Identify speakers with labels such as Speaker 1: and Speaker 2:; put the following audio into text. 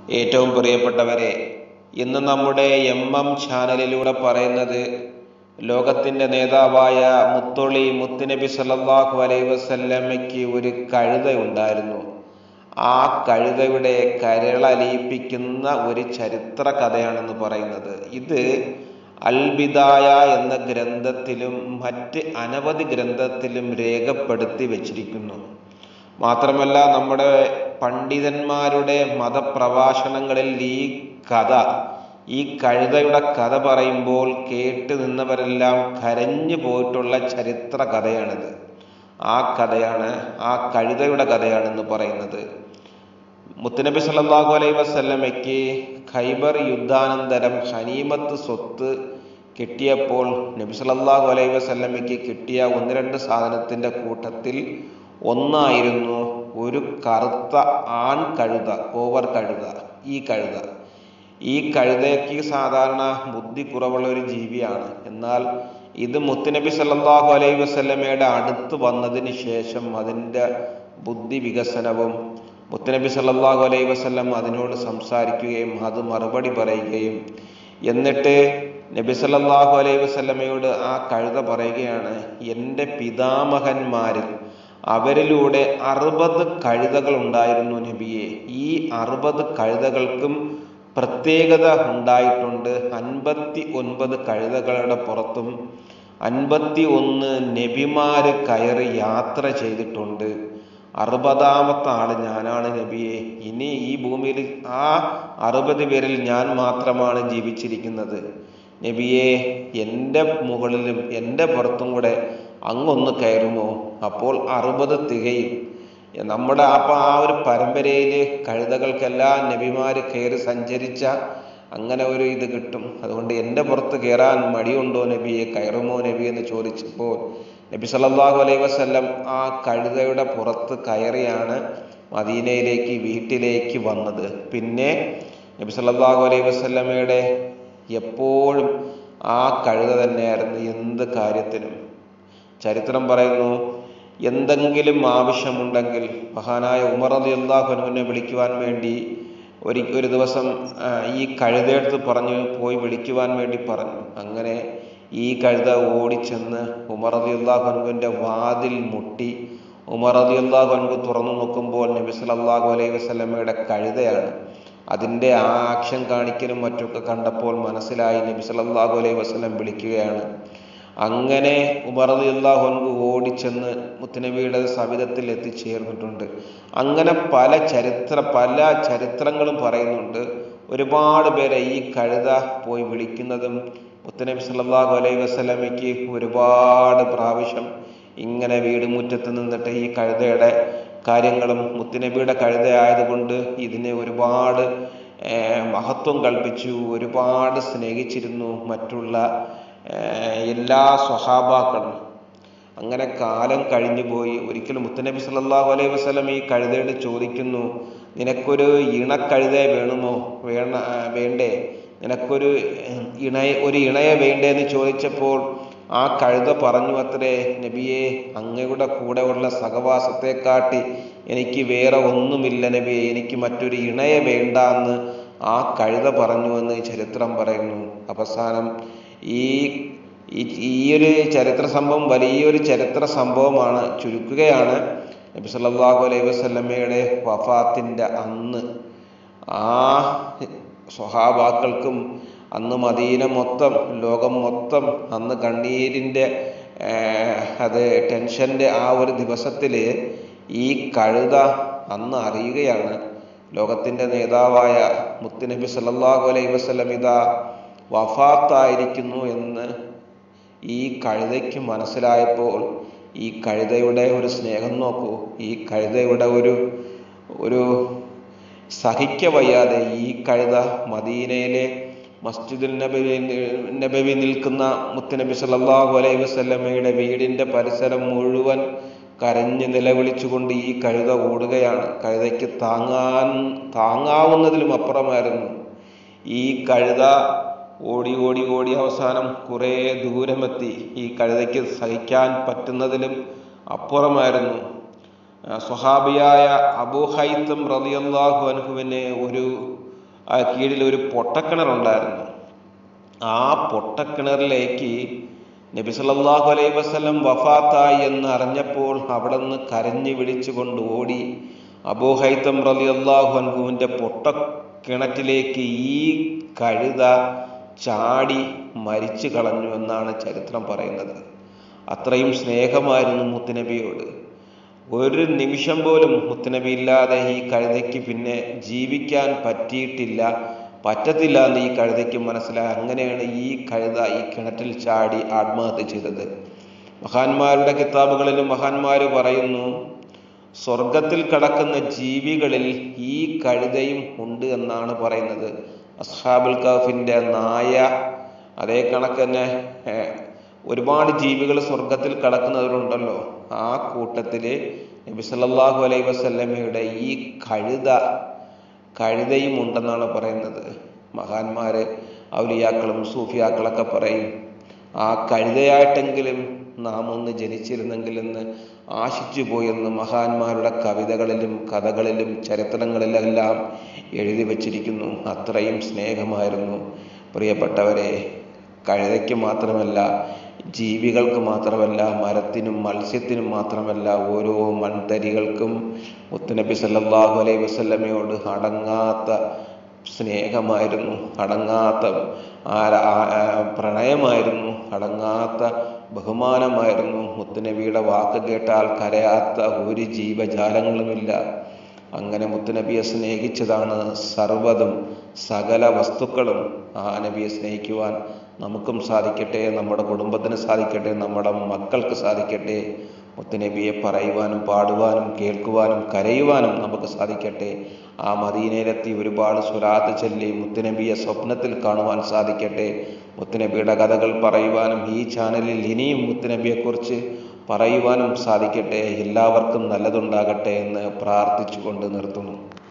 Speaker 1: ഏറ്റവും പ്രിയപ്പെട്ടവരെ ഇന്ന് നമ്മുടെ എം എം ചാനലിലൂടെ പറയുന്നത് ലോകത്തിൻ്റെ നേതാവായ മുത്തൊളി മുത്തുനബി സല്ലല്ലാഹു അലൈഹി വസല്ലമയ്ക്ക് ഒരു കഴുത ഉണ്ടായിരുന്നു ആ കഴുതയുടെ കരളലിയിപ്പിക്കുന്ന ഒരു ചരിത്ര കഥയാണെന്ന് പറയുന്നത് ഇത് അൽബിദായ എന്ന ഗ്രന്ഥത്തിലും മറ്റ് അനവധി ഗ്രന്ഥത്തിലും രേഖപ്പെടുത്തി വച്ചിരിക്കുന്നു മാത്രമല്ല നമ്മുടെ പണ്ഡിതന്മാരുടെ മതപ്രഭാഷണങ്ങളിൽ ഈ കഥ ഈ കഴുതയുടെ കഥ പറയുമ്പോൾ കേട്ട് നിന്നവരെല്ലാം കരഞ്ഞു പോയിട്ടുള്ള ചരിത്ര കഥയാണിത് ആ കഥയാണ് ആ കഴുതയുടെ കഥയാണെന്ന് പറയുന്നത് മുത്തുനബി സല്ലല്ലാഹു അലൈഹി വസല്ലമയ്ക്ക് ഖൈബർ യുദ്ധാനന്തരം ഹനീമത്ത് സ്വത്ത് കിട്ടിയപ്പോൾ നബി സല്ലല്ലാഹു അലൈഹി വസല്ലമയ്ക്ക് കിട്ടിയ ഒന്ന് രണ്ട് സാധനത്തിന്റെ കൂട്ടത്തിൽ ഒന്നായിരുന്നു ഒരു കറുത്ത ആൺ കഴുത ഓവർ കഴുത ഈ കഴുത ഈ കഴുതയ്ക്ക് സാധാരണ ബുദ്ധി കുറവുള്ള ഒരു ജീവിയാണ് എന്നാൽ ഇത് മുത്തുനബി സല്ലല്ലാഹു അലൈഹി വസല്ലമയുടെ അടുത്ത് വന്നതിന് ശേഷം അതിൻ്റെ ബുദ്ധി വികസനവും മുത്തുനബി സല്ലല്ലാഹു അലൈഹി വസല്ലം അതിനോട് സംസാരിക്കുകയും അത് മറുപടി പറയുകയും എന്നിട്ട് നബി സല്ലല്ലാഹു അലൈഹി വസല്ലമയോട് ആ കഴുത പറയുകയാണ് എൻ്റെ പിതാമഹന്മാരിൽ അവരിലൂടെ അറുപത് കഴുതകൾ ഉണ്ടായിരുന്നു നബിയെ ഈ അറുപത് കഴുതകൾക്കും പ്രത്യേകത ഉണ്ടായിട്ടുണ്ട് അൻപത്തി ഒൻപത് കഴുതകളുടെ പുറത്തും അൻപത്തി ഒന്ന് നബിമാര് കയറി യാത്ര ചെയ്തിട്ടുണ്ട് അറുപതാമത്തെ ആള് ഞാനാണ് നബിയെ ഇനി ഈ ഭൂമിയിൽ ആ അറുപത് പേരിൽ ഞാൻ മാത്രമാണ് ജീവിച്ചിരിക്കുന്നത് നബിയെ എൻ്റെ മുകളിലും എൻ്റെ പുറത്തും കൂടെ അങ്ങൊന്ന് കയറുമോ അപ്പോൾ അറുപത് തികയും നമ്മുടെ അപ്പൊ ആ ഒരു പരമ്പരയിൽ കഴുതകൾക്കെല്ലാം നബിമാര് കയറി സഞ്ചരിച്ച അങ്ങനെ ഒരു ഇത് കിട്ടും അതുകൊണ്ട് എൻ്റെ പുറത്ത് കയറാൻ മടിയുണ്ടോ നബിയെ കയറുമോ നബി എന്ന് ചോദിച്ചപ്പോൾ നബി സല്ലല്ലാഹു അലൈഹി വസല്ലം ആ കഴുതയുടെ പുറത്ത് കയറിയാണ് മദീനയിലേക്ക് വീട്ടിലേക്ക് വന്നത് പിന്നെ നബി സല്ലല്ലാഹു അലൈഹി വസല്ലമയുടെ എപ്പോഴും ആ കഴുത തന്നെയായിരുന്നു എന്ത് കാര്യത്തിനും ചരിത്രം പറയുന്നു എന്തെങ്കിലും ആവശ്യമുണ്ടെങ്കിൽ മഹാനായ ഉമർ അലി അള്ളാഹുനുവിനെ വിളിക്കുവാൻ വേണ്ടി ഒരു ഒരു ദിവസം ഈ കഴുതയെടുത്ത് പറഞ്ഞു പോയി വിളിക്കുവാൻ വേണ്ടി പറഞ്ഞു അങ്ങനെ ഈ കഴുത ഓടിച്ചെന്ന് ഉമർ അലി അള്ളാഹുനുവിൻ്റെ വാതിൽ മുട്ടി ഉമർ അലി അള്ളാഹുനു തുറന്നു നോക്കുമ്പോൾ നബി സല്ലല്ലാഹു അലൈഹി വസല്ലമയുടെ കഴുതയാണ് അതിൻ്റെ ആ ആക്ഷൻ കാണിക്കലും മറ്റൊക്കെ കണ്ടപ്പോൾ മനസ്സിലായി നബി സല്ലല്ലാഹു അലൈഹി വസല്ലം വിളിക്കുകയാണ് അങ്ങനെ ഉമർ അള്ളാഹുൻകു ഓടിച്ചെന്ന് മുത്തുനബിയുടെ സവിധത്തിൽ എത്തിച്ചേർന്നിട്ടുണ്ട് അങ്ങനെ പല ചരിത്ര പല ചരിത്രങ്ങളും പറയുന്നുണ്ട് ഒരുപാട് പേരെ ഈ കഴുത പോയി വിളിക്കുന്നതും മുത്തുനബി സല്ലല്ലാഹു അലൈഹി വസല്ലമയ്ക്ക് ഒരുപാട് പ്രാവശ്യം ഇങ്ങനെ വീട് മുറ്റത്ത് നിന്നിട്ട് ഈ കഴുതയുടെ കാര്യങ്ങളും മുത്തുനബിയുടെ കഴുത ആയതുകൊണ്ട് ഇതിനെ ഒരുപാട് മഹത്വം കൽപ്പിച്ചു ഒരുപാട് സ്നേഹിച്ചിരുന്നു മറ്റുള്ള എല്ലാ സ്വഹാബാക്കളും അങ്ങനെ കാലം കഴിഞ്ഞു പോയി ഒരിക്കലും മുത്തനബി സല്ലല്ലാഹു അലൈഹി വസല്ലം ഈ കഴുതയോട് ചോദിക്കുന്നു നിനക്കൊരു ഇണക്കഴുതയെ വേണമോ വേണ വേണ്ടേ നിനക്കൊരു ഇണയെ ഒരു ഇണയെ വേണ്ടേ എന്ന് ചോദിച്ചപ്പോൾ ആ കഴുത പറഞ്ഞു അത്രേ നബിയെ അങ്ങയുടെ കൂടെ ഉള്ള സഹവാസത്തെ കാട്ടി എനിക്ക് വേറെ ഒന്നുമില്ല നബിയെ എനിക്ക് മറ്റൊരു ഇണയെ വേണ്ട എന്ന് ആ കഴുത പറഞ്ഞു എന്ന് ചരിത്രം പറയുന്നു അവസാനം ഈ ഈ ഒരു ചരിത്ര സംഭവം വലിയൊരു ചരിത്ര സംഭവമാണ് ചുരുക്കുകയാണ് നബി സല്ലല്ലാഹു അലൈഹി വസല്ലമയുടെ വഫാത്തിൻ്റെ അന്ന് ആ സ്വഹാബാക്കൾക്കും അന്ന് മദീന മൊത്തം ലോകം മൊത്തം അന്ന് കണ്ണീരിൻ്റെ അത് ടെൻഷൻ്റെ ആ ഒരു ദിവസത്തിൽ ഈ കഴുത അന്ന് അറിയുകയാണ് ലോകത്തിൻ്റെ നേതാവായ മുത്തുനബി സല്ലല്ലാഹു അലൈഹി വസല്ലം ഇതാ വഫാത്തായിരിക്കുന്നു എന്ന് ഈ കഴുതയ്ക്ക് മനസ്സിലായപ്പോൾ ഈ കഴുതയുടെ ഒരു സ്നേഹം നോക്കൂ ഈ കഴുതയുടെ ഒരു ഒരു സഹിക്ക വയ്യാതെ ഈ കഴുത മദീനയിലെ മസ്ജിദുൽ നബവി നബവി നിൽക്കുന്ന മുത്തുനബി സല്ലല്ലാഹു അലൈഹി വസല്ലമയുടെ വീടിൻ്റെ പരിസരം മുഴുവൻ കരഞ്ഞ് നിലവിളിച്ചുകൊണ്ട് ഈ കഴുത ഓടുകയാണ് കഴുതയ്ക്ക് താങ്ങാൻ താങ്ങാവുന്നതിലും അപ്പുറമായിരുന്നു ഈ കഴുത ഓടി ഓടി ഓടി അവസാനം കുറേ ദൂരമെത്തി ഈ കഴുതയ്ക്ക് സഹിക്കാൻ പറ്റുന്നതിലും അപ്പുറമായിരുന്നു സ്വഹാബിയായ അബൂ ഹൈത്തം റളിയല്ലാഹു അൻഹുവിനെ ഒരു ആ കീഴിൽ ഒരു പൊട്ടക്കിണറുണ്ടായിരുന്നു ആ പൊട്ടക്കിണറിലേക്ക് നബി സല്ലല്ലാഹു അലൈഹി വസല്ലം വഫാത്തായി എന്ന് അറിഞ്ഞപ്പോൾ അവിടെ നിന്ന് കരഞ്ഞു വിളിച്ചുകൊണ്ട് ഓടി അബൂഹൈത്തം റളിയല്ലാഹു അൻഹുവിൻ്റെ പൊട്ടക്കിണറ്റിലേക്ക് ഈ കഴുത ചാടി മരിച്ചു കളഞ്ഞു എന്നാണ് ചരിത്രം പറയുന്നത് അത്രയും സ്നേഹമായിരുന്നു മുത്തുനബിയോട് ഒരു നിമിഷം പോലും മുത്തുനബി ഇല്ലാതെ ഈ കഴുതയ്ക്ക് പിന്നെ ജീവിക്കാൻ പറ്റിയിട്ടില്ല പറ്റത്തില്ല എന്ന് ഈ കഴുതയ്ക്ക് മനസ്സിലായി അങ്ങനെയാണ് ഈ കഴുത ഈ കിണറ്റിൽ ചാടി ആത്മഹത്യ ചെയ്തത് മഹാന്മാരുടെ കിതാബുകളിലും മഹാന്മാർ പറയുന്നു സ്വർഗത്തിൽ കടക്കുന്ന ജീവികളിൽ ഈ കഴുതയും ഉണ്ട് എന്നാണ് പറയുന്നത് അസ്ഹാബുൽ കഫിന്റെ നായ അതേ കണക്ക് തന്നെ ഒരുപാട് ജീവികൾ സ്വർഗത്തിൽ കടക്കുന്നവരുണ്ടല്ലോ ആ കൂട്ടത്തില് നബി സല്ലല്ലാഹു അലൈഹി വസല്ലമയുടെ ഈ കഴുത കഴുതയും ഉണ്ടെന്നാണ് പറയുന്നത് മഹാന്മാര് ഔലിയാക്കളും സൂഫിയാക്കളൊക്കെ പറയും ആ കഴുതയായിട്ടെങ്കിലും നാം ഒന്ന് ജനിച്ചിരുന്നെങ്കിലെന്ന് ആശിച്ചു പോയെന്ന് മഹാന്മാരുടെ കവിതകളിലും കഥകളിലും ചരിത്രങ്ങളിലെല്ലാം എഴുതി വച്ചിരിക്കുന്നു അത്രയും സ്നേഹമായിരുന്നു പ്രിയപ്പെട്ടവരെ കഴുതയ്ക്ക് മാത്രമല്ല ജീവികൾക്ക് മാത്രമല്ല മരത്തിനും മത്സ്യത്തിനും മാത്രമല്ല ഓരോ മൺതരികൾക്കും മുത്തുനബി സല്ലല്ലാഹു അലൈഹി വസല്ലമയോട് അടങ്ങാത്ത സ്നേഹമായിരുന്നു അടങ്ങാത്ത പ്രണയമായിരുന്നു അടങ്ങാത്ത ബഹുമാനമായിരുന്നു മുത്തുനബിയുടെ വാക്ക് കേട്ടാൽ കരയാത്ത ഒരു ജീവജാലങ്ങളുമില്ല അങ്ങനെ മുത്തുനബിയെ സ്നേഹിച്ചതാണ് സർവ്വതും സകല വസ്തുക്കളും ആ നബിയെ സ്നേഹിക്കുവാൻ നമുക്കും സാധിക്കട്ടെ നമ്മുടെ കുടുംബത്തിന് സാധിക്കട്ടെ നമ്മുടെ മക്കൾക്ക് സാധിക്കട്ടെ മുത്തുനബിയെ പറയുവാനും പാടുവാനും കേൾക്കുവാനും കരയുവാനും നമുക്ക് സാധിക്കട്ടെ ആ മദീനയിലെത്തി ഒരുപാട് സ്വലാത്ത് ചൊല്ലി മുത്തുനബിയെ സ്വപ്നത്തിൽ കാണുവാൻ സാധിക്കട്ടെ മുത്തുനബിയുടെ കഥകൾ പറയുവാനും ഈ ചാനലിൽ ഇനിയും മുത്തുനബിയെക്കുറിച്ച് പറയുവാനും സാധിക്കട്ടെ എല്ലാവർക്കും നല്ലതുണ്ടാകട്ടെ എന്ന് പ്രാർത്ഥിച്ചുകൊണ്ട് നിർത്തുന്നു